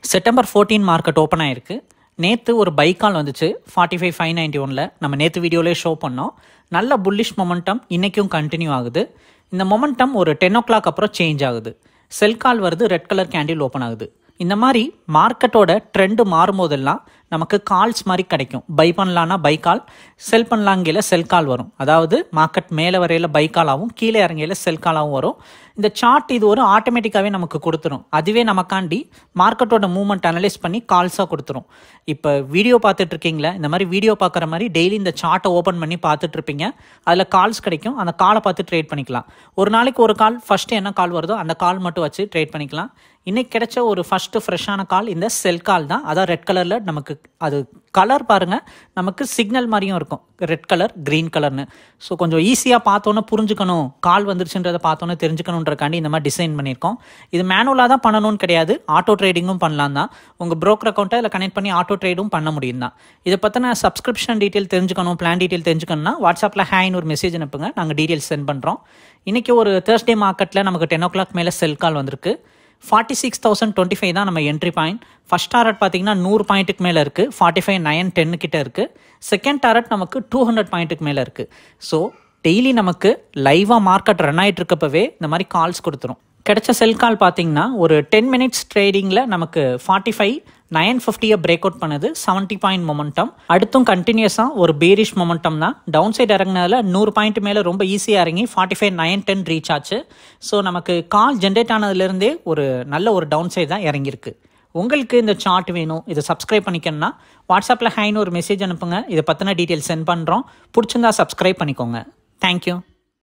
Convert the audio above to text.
September fourteen market open ஆயிருக்கு நேற்று ஒரு பைக் கால் வந்துச்சு ஃபார்ட்டி ஃபைவ் ஃபைவ் நைன்ட்டி ஒனில் நம்ம நேற்று வீடியோலேயே ஷோ பண்ணோம் நல்ல புல்லிஷ் மொமெண்டம் இன்றைக்கும் கண்டினியூ ஆகுது இந்த மொமெண்டம் ஒரு டென் ஓ கிளாக் அப்புறம் சேஞ்ச் ஆகுது செல் கால் வருது ரெட் கலர் கேண்டில் ஓப்பன் ஆகுது இந்த மாதிரி மார்க்கெட்டோட ட்ரெண்டு மாறும்போதெல்லாம் நமக்கு கால்ஸ் மாதிரி கிடைக்கும் பை பண்ணலான்னா பை கால் செல் பண்ணலாங்கையில் செல் கால் வரும் அதாவது மார்க்கெட் மேலே வரையில் பை காலாகவும் கீழே இறங்கையில் செல் காலாகவும் வரும் இந்த சார்ட் இது ஒரு ஆட்டோமேட்டிக்காகவே நமக்கு கொடுத்துரும் அதுவே நமக்காண்டி மார்க்கெட்டோட மூவ்மெண்ட் அனலைஸ் பண்ணி கால்ஸாக கொடுத்துரும் இப்போ வீடியோ பார்த்துட்டு இருக்கீங்களா இந்த மாதிரி வீடியோ பார்க்குற மாதிரி டெய்லி இந்த சார்ட்டை ஓப்பன் பண்ணி பார்த்துட்டு இருப்பீங்க அதில் கால்ஸ் கிடைக்கும் அந்த காலை பார்த்து ட்ரேட் பண்ணிக்கலாம் ஒரு நாளைக்கு ஒரு கால் ஃபஸ்ட்டு என்ன கால் வருதோ அந்த கால் மட்டும் வச்சு ட்ரேட் பண்ணிக்கலாம் இன்னைக்கு கிடைச்ச ஒரு ஃபஸ்ட்டு ஃப்ரெஷ்ஷான கால் இந்த செல் கால் தான் அதான் ரெட் கலரில் நமக்கு அது கலர் பாருங்கள் நமக்கு சிக்னல் மாதிரியும் இருக்கும் ரெட் கலர் க்ரீன் கலர்னு ஸோ கொஞ்சம் ஈஸியாக பார்த்தோன்னே புரிஞ்சுக்கணும் கால் வந்துருச்சுன்றதை பார்த்தோன்னே தெரிஞ்சுக்கணுன்றக்காண்டி இந்த மாதிரி டிசைன் பண்ணியிருக்கோம் இது மேனுவலாக தான் பண்ணணும்னு கிடையாது ஆட்டோ ட்ரேடிங்கும் பண்ணலாம் தான் உங்கள் ப்ரோக்கர் அக்கௌண்ட்டை இதில் கனெக்ட் பண்ணி ஆட்டோ ட்ரேடும் பண்ண முடியும் தான் இதை பற்றின சப்ஸ்கிரிப்ஷன் டீட்டெயில் தெரிஞ்சுக்கணும் பிளான் டீட்டெயில் தெரிஞ்சுக்கணும்னா வாட்ஸ்அப்பில் ஹேன்னு ஒரு மெசேஜ் அனுப்புங்க நாங்கள் டீட்டெயில்ஸ் சென்ட் பண்ணுறோம் இன்றைக்கி ஒரு தேர்ஸ்டே மார்க்கெட்டில் நமக்கு டென் ஓ கிளாக் மேலே செல் கால் வந்திருக்கு forty six thousand twenty five தான் நம்ம என்ட்ரி பாயிண்ட் ஃபஸ்ட் டாரட் பார்த்தீங்கன்னா நூறு பாயிண்ட்டுக்கு மேலே இருக்குது ஃபார்ட்டி ஃபைவ் நைன் டென்னு கிட்ட இருக்குது செகண்ட் டாரட் நமக்கு டூ ஹண்ட்ரட் பாயிண்ட்டுக்கு மேலே இருக்குது ஸோ டெய்லி நமக்கு லைவாக மார்க்கெட் ரன் ஆகிட்டு இருக்கப்பவே இந்த மாதிரி கால்ஸ் கொடுத்துரும் கிடைச்ச செல் கால் பார்த்தீங்கன்னா ஒரு டென் மினிட்ஸ் ட்ரேடிங்கில் நமக்கு ஃபார்ட்டி ஃபைவ் நைன் ஃபிஃப்டியை பிரேக் அவுட் பண்ணுது செவன்ட்டி பாயிண்ட் மொமெண்டம் அடுத்தும் கண்டினியூஸாக ஒரு பேரிஷ் மொமெண்டம் தான் டவுன் சைடு இறங்கினதில் நூறு பாயிண்ட் மேலே ரொம்ப ஈஸியாக இறங்கி forty five nine ten reach ஆச்சு ஸோ நமக்கு கால் ஜென்ரேட் ஆனதுலேருந்தே ஒரு நல்ல ஒரு டவுன் சைடு தான் இறங்கியிருக்கு உங்களுக்கு இந்த சார்ட் வேணும் இதை சப்ஸ்கிரைப் பண்ணிக்கணும்னா வாட்ஸ்அப்பில் ஹைன்னு ஒரு மெசேஜ் அனுப்புங்க இதை பற்றின டீட்டெயில்ஸ் சென்ட் பண்ணுறோம் பிடிச்சிருந்தா சப்ஸ்கிரைப் பண்ணிக்கோங்க தேங்க்யூ